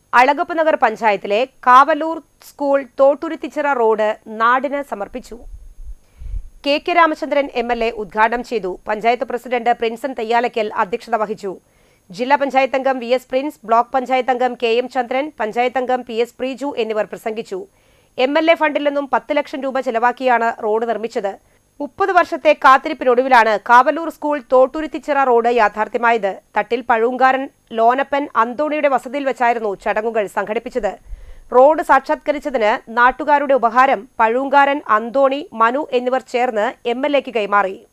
അളഗപ്പ് നഗർ പഞ്ചായത്തിലെ കാവലൂർ school Thotturuthichira road നാടിന് സമർപ്പിച്ചു K K Ramachandran M L A ഉദ്ഘാടനം ചെയ്തു പഞ്ചായത്ത് പ്രസിഡന്റ് പ്രിൻസൻ തയ്യാലക്കൽ അധ്യക്ഷത വഹിച്ചു ജില്ലാ പഞ്ചായത്ത് അംഗം V S Prince block panchayat അംഗം കെ എം ചന്ദ്രൻ പഞ്ചായത്ത് അംഗം പി എസ് പ്രീജു എന്നിവർ പ്രസംഗിച്ചു എം എൽ എ ഫണ്ടിൽ നിന്നും പത്ത് ലക്ഷം രൂപ ചെലവാക്കിയാണ് റോഡ് നിർമ്മിച്ചത് മുപ്പത് വർഷത്തെ കാത്തിരിപ്പിനൊടുവിലാണ് കാവലൂർ സ്കൂൾ തോട്ടുരുത്തിച്ചിറ റോഡ് യാഥാർത്ഥ്യമായത് തട്ടിൽ പഴൂങ്കാരൻ ലോനപ്പൻ അന്തോണിയുടെ വസതിയിൽ വെച്ചായിരുന്നു ചടങ്ങുകൾ സംഘടിപ്പിച്ചത് റോഡ് സാക്ഷാത്കരിച്ചതിന് നാട്ടുകാരുടെ ഉപഹാരം പഴൂങ്കാരൻ അന്തോണി മനു എന്നിവർ ചേർന്ന് എം എൽ എക്ക് കൈമാറി